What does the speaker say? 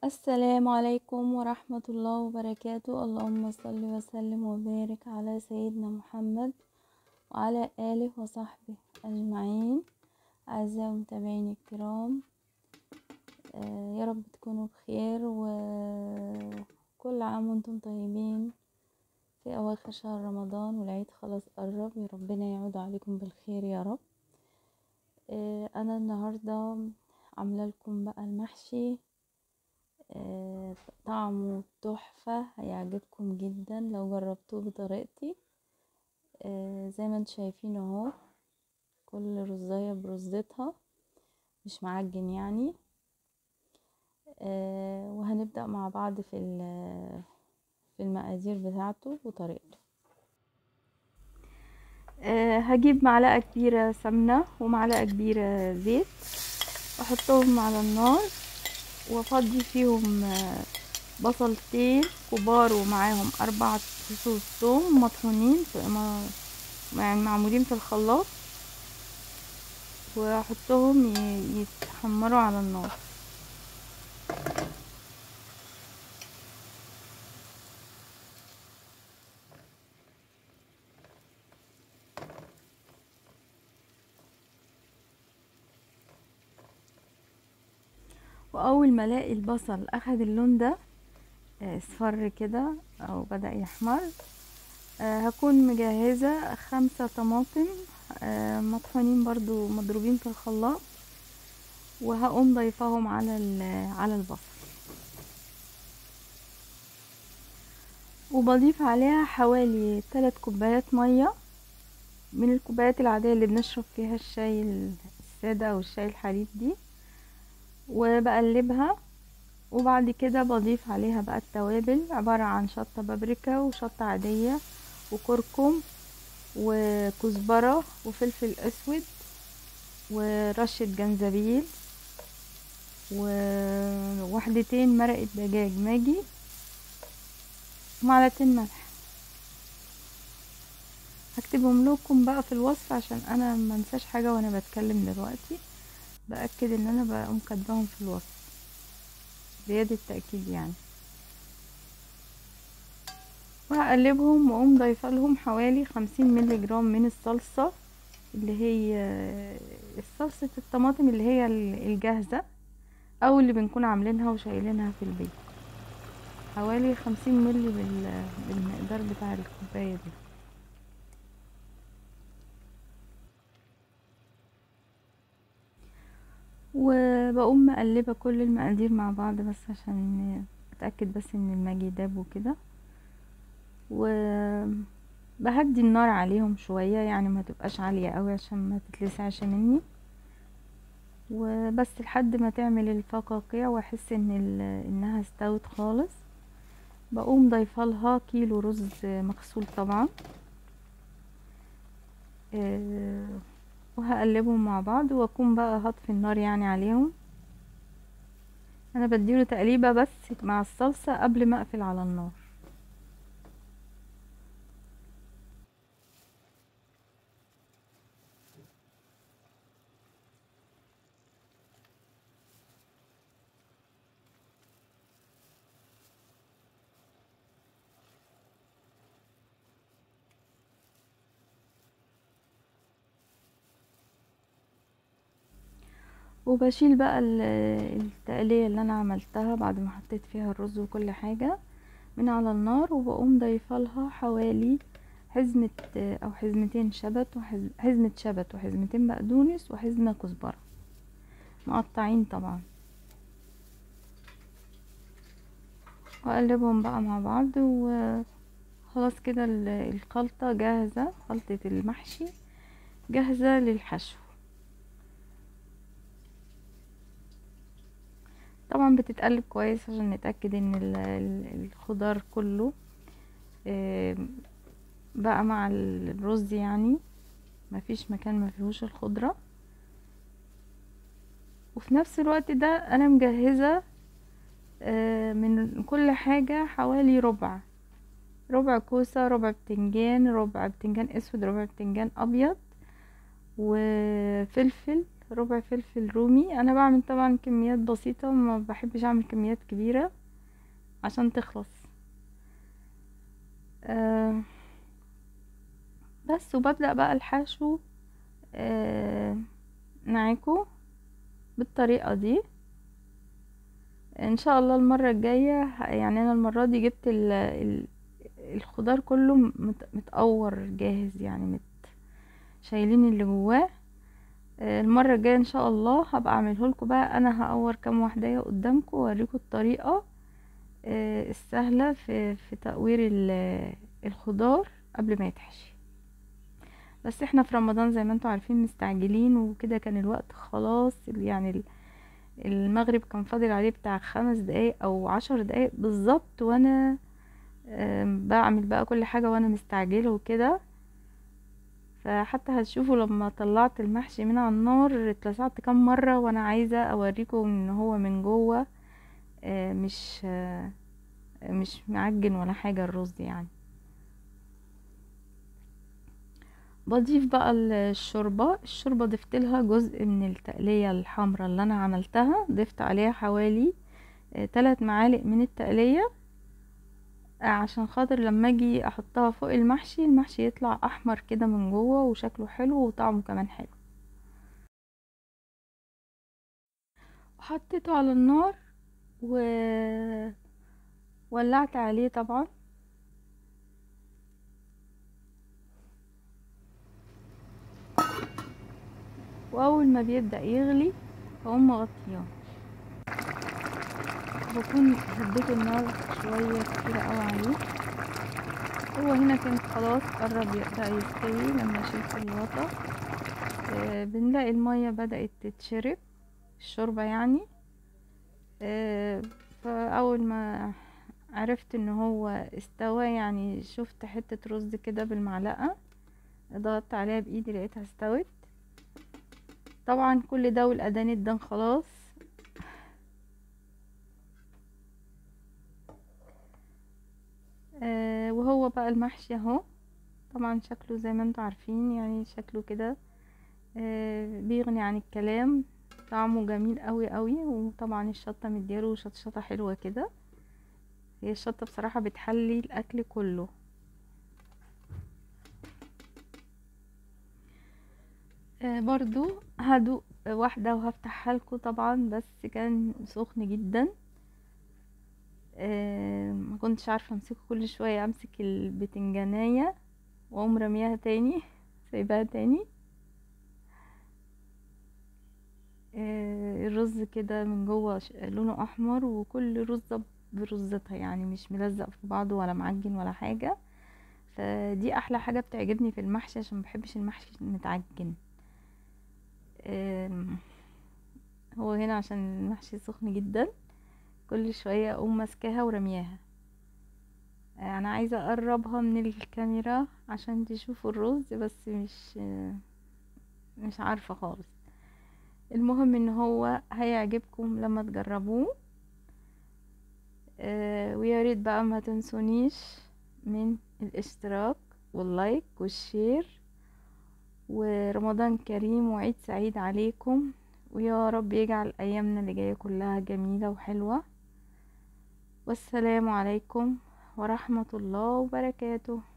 السلام عليكم ورحمة الله وبركاته اللهم صل وسلم وبارك على سيدنا محمد وعلى آله وصحبه أجمعين أعزائي المتابعين الكرام آه، يا رب تكونوا بخير وكل عام وانتم طيبين في أواخر شهر رمضان والعيد خلاص قرب يا ربنا يعود عليكم بالخير يا رب آه، أنا النهاردة عاملة لكم بقى المحشي آه، طعمه تحفة هيعجبكم جدا لو جربتوه بطريقتي آه، زي ما انتم شايفين اهو كل رزاية برزتها مش معجن يعني آه، وهنبدأ مع بعض في في المقادير بتاعته وطريقته هجيب معلقة كبيرة سمنة ومعلقة كبيرة زيت واحطهم على النار وافضي فيهم بصلتين كبار ومعاهم اربع فصوص ثوم مطحونين يعني معمولين في الخلاط واحطهم يتحمروا على النار واول ما الاقي البصل اخد اللون ده اصفر كده او بدا يحمر هكون مجهزه خمسة طماطم مطحونين برضو مضروبين في الخلاط وهقوم ضيفاهم على على البصل وبضيف عليها حوالي 3 كوبايات ميه من الكوبايات العاديه اللي بنشرب فيها الشاي الساده او الشاي الحليب دي وبقلبها وبعد كده بضيف عليها بقى التوابل عبارة عن شطة بابريكا وشطة عادية وكركم وكزبرة وفلفل اسود ورشة جنزبيل ووحدتين مرقة دجاج ماجي ومعلقتين ملح هكتبهم لكم بقى في الوصف عشان انا منساش حاجة وانا بتكلم دلوقتي باكد ان انا بقوم كاتباهم في الوصف زيادة تأكيد يعني وهقلبهم واقوم ضايفه لهم حوالي خمسين مللي جرام من الصلصة اللي هي صلصة الطماطم اللي هي الجاهزة او اللي بنكون عاملينها وشايلينها في البيت حوالي خمسين مللي بالمقدار بتاع الكوباية دي وبقوم مقلبة كل المقادير مع بعض بس عشان اتأكد بس ان الماجي داب وكده وبهدي النار عليهم شوية يعني ما تبقاش عالية قوي عشان ما تتلسعش مني وبس لحد ما تعمل الفقاقيع واحس ان انها استوت خالص بقوم ضيفه لها كيلو رز مغسول طبعا أه وهقلبهم مع بعض واكون بقى هطفي النار يعني عليهم انا بديله تقليبه بس مع الصلصه قبل ما اقفل على النار وبشيل بقى التقلية اللي انا عملتها بعد ما حطيت فيها الرز وكل حاجة من على النار وبقوم ضايفه لها حوالي حزمة او حزمتين شبت وحزمة شبت وحزمتين بقدونس وحزمة كزبرة مقطعين طبعا واقلبهم بقى مع بعض وخلاص كده الخلطة جاهزة خلطة المحشي جاهزة للحشو طبعا بتتقلب كويس عشان نتأكد ان الخضار كله بقى مع الرز يعني مفيش مكان ما فيهوش الخضرة وفي نفس الوقت ده انا مجهزة من كل حاجة حوالي ربع ربع كوسة ربع بتنجان ربع بتنجان اسود ربع بتنجان ابيض وفلفل ربع فلفل رومي انا بعمل طبعا كميات بسيطة ما بحبش اعمل كميات كبيرة عشان تخلص آه بس وببدأ بقى الحشو آه معاكم بالطريقة دي ان شاء الله المرة الجاية يعني انا المرة دي جبت ال ال الخضار كله مت- متقور جاهز يعني مت شايلين اللي جواه آه، المرة الجاية ان شاء الله هبقى اعمله لكم بقى انا هقور كام واحدة قدامكم واوريكم الطريقة آه، السهلة في في تقوير ال- الخضار قبل ما يتحشي بس احنا في رمضان زي ما انتم عارفين مستعجلين وكده كان الوقت خلاص يعني ال- المغرب كان فاضل عليه بتاع خمس دقايق او عشر دقايق بالظبط وانا آم، بعمل بقى كل حاجة وانا مستعجلة وكده فحتى هتشوفوا لما طلعت المحشي من على النار اتلسعت كام مرة وانا عايزة اوريكم ان هو من جوه آه، مش آه، مش معجن ولا حاجة الرز يعني بضيف بقى الشوربة الشوربة ضفت لها جزء من التقلية الحمراء اللي انا عملتها ضفت عليها حوالي آه، تلات معالق من التقلية آه، عشان خاطر لما اجي احطها فوق المحشي المحشي يطلع احمر كده من جوه وشكله حلو وطعمه كمان حلو وحطيته على النار و ولعت عليه طبعا واول ما بيبدأ يغلي بقوم مغطياه بكون هديت النار شوية كتير قوي عليه هو هنا كان خلاص قرب يبدأ يستوي لما شلت الغطا آه بنلاقي المية بدأت تتشرب الشوربة يعني آه فأول ما عرفت ان هو استوى يعني شفت حتة رز كده بالمعلقة ضغطت عليها بايدي لقيتها استوت طبعا كل ده والاذان اتدان خلاص آه وهو بقى المحشي اهو طبعا شكله زي ما انتوا عارفين يعني شكله كده آه بيغني عن الكلام طعمه جميل قوي قوي وطبعا الشطة مدياله شطشطة حلوة كده هي الشطة بصراحة بتحلي الاكل كله آه برضو هدوق واحدة وهفتحها لكم طبعا بس كان سخن جدا آه ما كنتش عارفة امسكه كل شوية امسك البتنجانية واقوم رميها تاني سايباها تاني آه الرز كده من جوه ش- لونه احمر وكل رزة برزتها يعني مش ملزق في بعضه ولا معجن ولا حاجة فدي احلى حاجة بتعجبني في المحشي عشان مبحبش المحشي متعجن آم، هو هنا عشان المحشي سخن جدا كل شوية اقوم ماسكاها ورمياها آه، انا عايزة اقربها من الكاميرا عشان تشوفوا الرز بس مش آه، مش عارفة خالص المهم ان هو هيعجبكم لما تجربوه آه، ويا ريت بقى ما تنسونيش من الاشتراك واللايك والشير ورمضان كريم وعيد سعيد عليكم ويا رب يجعل ايامنا اللي جايه كلها جميله وحلوه والسلام عليكم ورحمه الله وبركاته